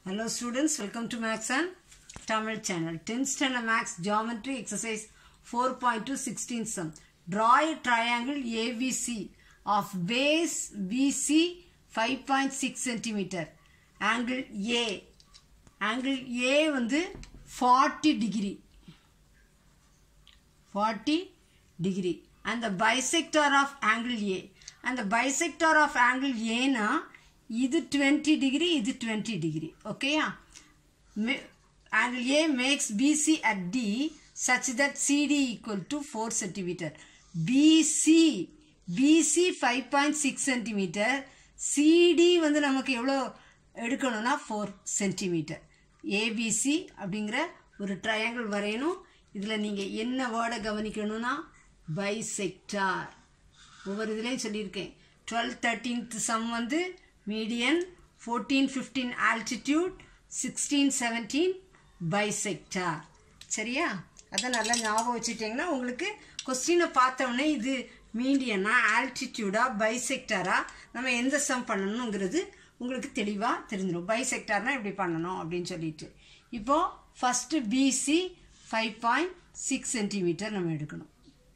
Hello students, welcome to Max and Tamil channel. 10th standard Max Geometry Exercise 4.2 16 sum. Draw a triangle ABC of base BC 5.6 centimeter. Angle A. Angle A வந்து 40 degree. 40 degree. And the bisector of angle A. And the bisector of angle A னா இது 20 degree இது 20 degree ஓகேயா angle A makes BC at D such that CD equal to 4 centimeter BC BC 5.6 centimeter CD வந்து நமக்கு எவ்வளோ எடுக்கணும்னா 4 centimeter ABC அப்படிங்கிற ஒரு ட்ரையாங்கிள் வரையணும் இதில் நீங்கள் என்ன வேர்டை கவனிக்கணும்னா பைசெக்டார் ஒவ்வொரு இதுலேயும் சொல்லியிருக்கேன் டுவெல் தேர்ட்டீன்த் சம் வந்து median fourteen fifteen altitude sixteen seventeen bisector சரியா அதை நல்லா ஞாபகம் வச்சுட்டிங்கன்னா உங்களுக்கு கொஸ்டினை பார்த்தோன்னே இது மீடியனா ஆல்டிடியூடா பைசெக்டாரா நம்ம எந்த சம் பண்ணணுங்கிறது உங்களுக்கு தெளிவாக தெரிஞ்சிடும் பைசெக்டார்னால் இப்படி பண்ணணும் அப்படின்னு சொல்லிட்டு இப்போது first BC five point six centimetre நம்ம எடுக்கணும்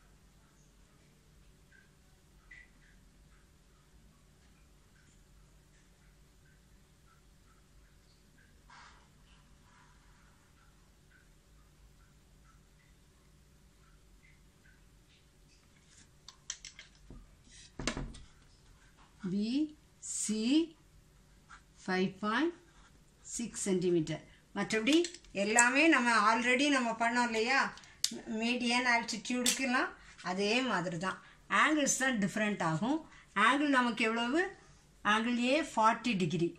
BC five point six centimetre மற்றபடி எல்லாமே நம்ம ஆல்ரெடி நம்ம பண்ணோம் இல்லையா மீடியன் ஆல்டிடியூடுக்கெல்லாம் அதே மாதிரி தான் ஆங்கிள்ஸ் தான் டிஃப்ரெண்ட் ஆகும் ஆங்கிள் நமக்கு எவ்வளவு ஆங்கிள் ஏ ஃபார்ட்டி டிகிரி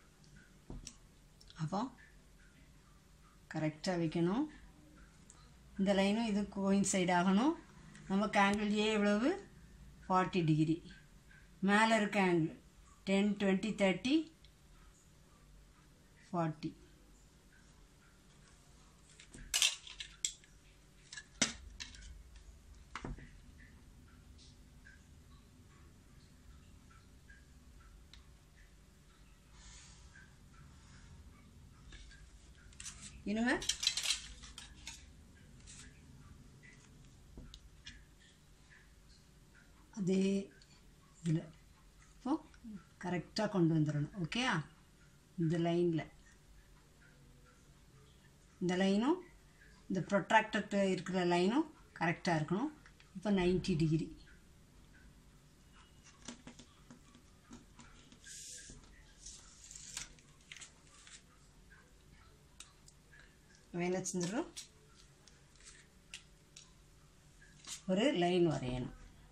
அப்போ கரெக்டாக வைக்கணும் இந்த லைனும் இது கோயின்சைட் ஆகணும் நமக்கு ஆங்கிள் ஏ எவ்வளவு ஃபார்ட்டி டிகிரி மேலே இருக்க angle ten twenty thirty forty இனிமே அதே இதில் இப்போ கரெக்டாக கொண்டு வந்துடணும் ஓகேயா இந்த லைனில் இந்த லைனும் இந்த ப்ரொட்ராக்டர் இருக்கிற லைனும் கரெக்டாக இருக்கணும் இப்போ நைன்டி டிகிரி என்ன செஞ்சிடும் ஒரு லைன் வரையணும்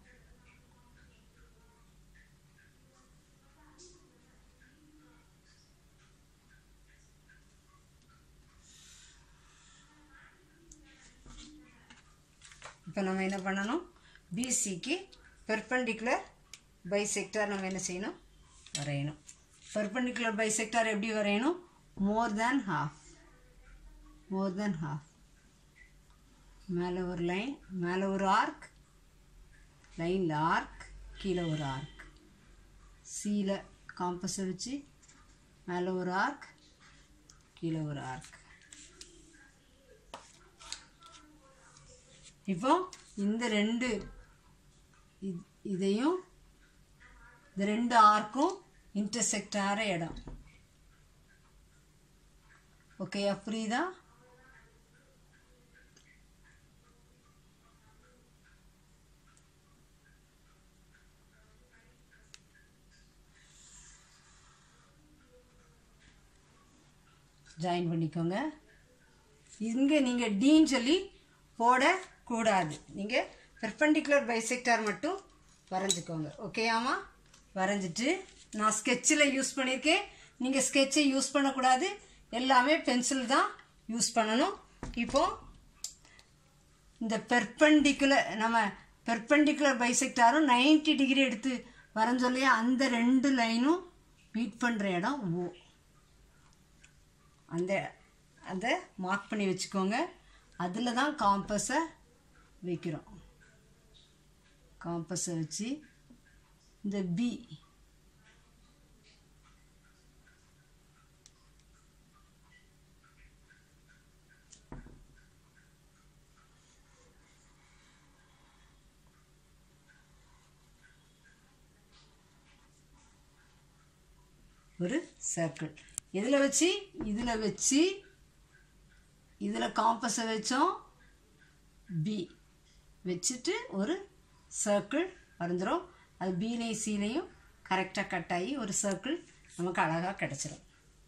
இப்போ நம்ம என்ன பண்ணணும் பிசிக்கு பெர்பெண்டிகுலர் பைசெக்டார் நம்ம என்ன செய்யணும் வரையணும் பெர்பெண்டிகுலர் பைசெக்டார் எப்படி வரையணும் மோர் தேன் ஹாஃப் மோர் தேன் ஹாஃப் மேலே ஒரு லைன் மேலே ஒரு ஆர்க் லைனில் ஆர்க் கீழே ஒரு ஆர்க் சீல காம்பஸை வச்சு மேலே ஒரு ஆர்க் கீழே ஒரு ஆர்க் இப்போ இந்த ரெண்டு இதையும் இந்த ரெண்டு ஆர்க்கும் இன்டர்செக்ட் ஆகிற இடம் ஓகேயா புரியுதா ஜாயின் பண்ணிக்கோங்க இங்கே நீங்கள் டீன்னு சொல்லி போடக்கூடாது நீங்கள் பெர்பெண்டிகுலர் பைசெக்டார் மட்டும் வரைஞ்சிக்கோங்க ஓகேயாமா வரைஞ்சிட்டு நான் ஸ்கெட்சில் யூஸ் பண்ணியிருக்கேன் நீங்கள் ஸ்கெட்சை யூஸ் பண்ணக்கூடாது எல்லாமே பென்சில் தான் யூஸ் பண்ணணும் இப்போது இந்த பெர்பெண்டிகுலர் நம்ம பெர்பெண்டிகுலர் பைசெக்டாரும் நைன்டி டிகிரி எடுத்து வரைஞ்சொல்லையா அந்த ரெண்டு லைனும் மீட் பண்ணுற இடம் ஓ அந்த அதை மார்க் பண்ணி வச்சுக்கோங்க அதில் தான் காம்பஸை வைக்கிறோம் காம்பஸை வச்சு இந்த பி ஒரு சர்க்கிள் இதில் வச்சு இதில் வச்சு இதில் காம்பஸை வச்சோம் பி வச்சுட்டு ஒரு சர்க்கிள் வரைஞ்சிரும் அது பிலையும் சிலையும் கரெக்டாக கட் ஆகி ஒரு சர்க்கிள் நமக்கு அழகாக கிடச்சிரும்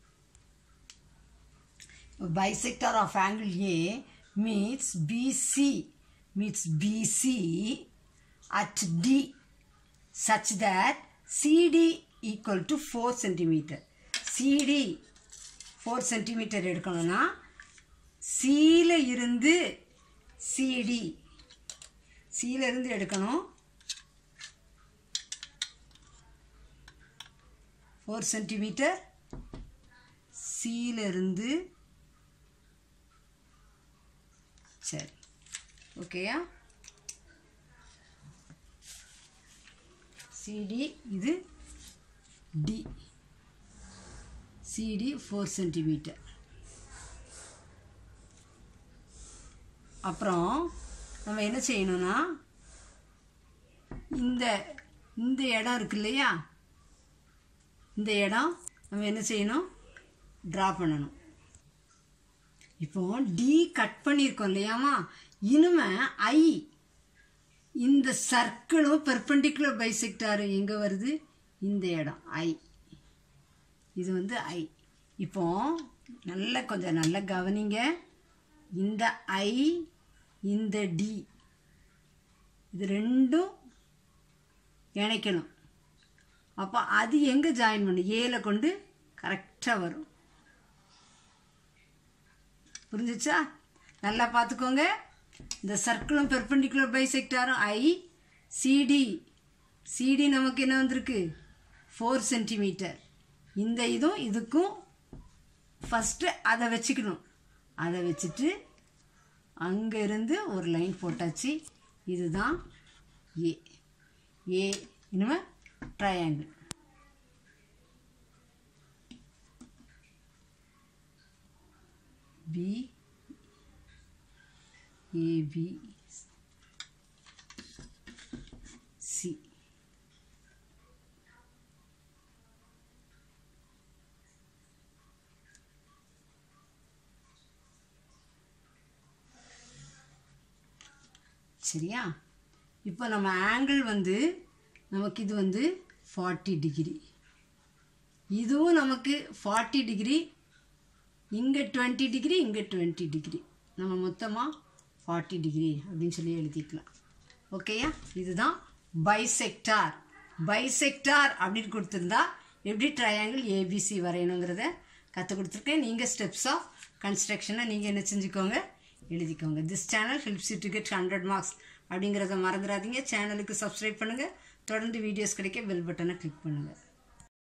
bisector of angle A meets BC meets BC at D such that CD equal to 4 centimeter. CD 4 centimeter எடுக்கணும்னா சியில் இருந்து சிடி சியில் இருந்து எடுக்கணும் ஃபோர் சென்டிமீட்டர் இருந்து சரி ஓகேயா சிடி இது டி சிடி ஃபோர் சென்டிமீட்டர் அப்புறம் நம்ம என்ன செய்யணும்னா இந்த இந்த இடம் இருக்கு இல்லையா இந்த இடம் நம்ம என்ன செய்யணும் ட்ரா பண்ணணும் இப்போ டி கட் பண்ணியிருக்கோம் இல்லையாமா இனிமே ஐ இந்த சர்க்கிளும் பெர்பெண்டிகுலர் பைசெக்டார் எங்கே வருது இந்த இடம் ஐ இது வந்து ஐ இப்போ நல்ல கொஞ்சம் நல்லா கவனிங்க இந்த ஐ இந்த டி இது ரெண்டும் இணைக்கணும் அப்போ அது எங்கே ஜாயின் பண்ணும் ஏல கொண்டு கரெக்டாக வரும் புரிஞ்சிச்சா நல்லா பார்த்துக்கோங்க இந்த சர்க்கிளும் பெர்பெண்டிகுலர் பைசெக்டாரும் ஐ சிடி சிடி நமக்கு என்ன வந்திருக்கு ஃபோர் சென்டிமீட்டர் இந்த இதுவும் இதுக்கும் ஃபஸ்ட்டு அதை வச்சுக்கணும் அதை வச்சுட்டு அங்கேருந்து ஒரு லைன் போட்டாச்சு இதுதான் ஏ ஏ இனிமே triangle B A B C சரியா இப்போ நம்ம ஆங்கிள் வந்து நமக்கு இது வந்து ஃபார்ட்டி டிகிரி இதுவும் நமக்கு ஃபார்ட்டி டிகிரி இங்கே டுவெண்ட்டி டிகிரி இங்கே டுவெண்ட்டி டிகிரி நம்ம மொத்தமாக ஃபார்ட்டி டிகிரி அப்படின்னு சொல்லி எழுதிக்கலாம் ஓகேயா இதுதான் பைசெக்டார் பைசெக்டார் அப்படின்னு கொடுத்துருந்தா எப்படி ட்ரையாங்கிள் ஏபிசி வரையணுங்கிறத கற்றுக் கொடுத்துருக்கேன் நீங்கள் ஸ்டெப்ஸ் ஆஃப் கன்ஸ்ட்ரக்ஷனை நீங்கள் என்ன செஞ்சுக்கோங்க எழுதிக்கோங்க this channel helps you to get hundred marks அப்படிங்கிறத மறந்துடாதீங்க சேனலுக்கு சப்ஸ்கிரைப் பண்ணுங்கள் தொடர்ந்து வீடியோஸ் கிடைக்க பெல் பட்டனை கிளிக் பண்ணுங்கள்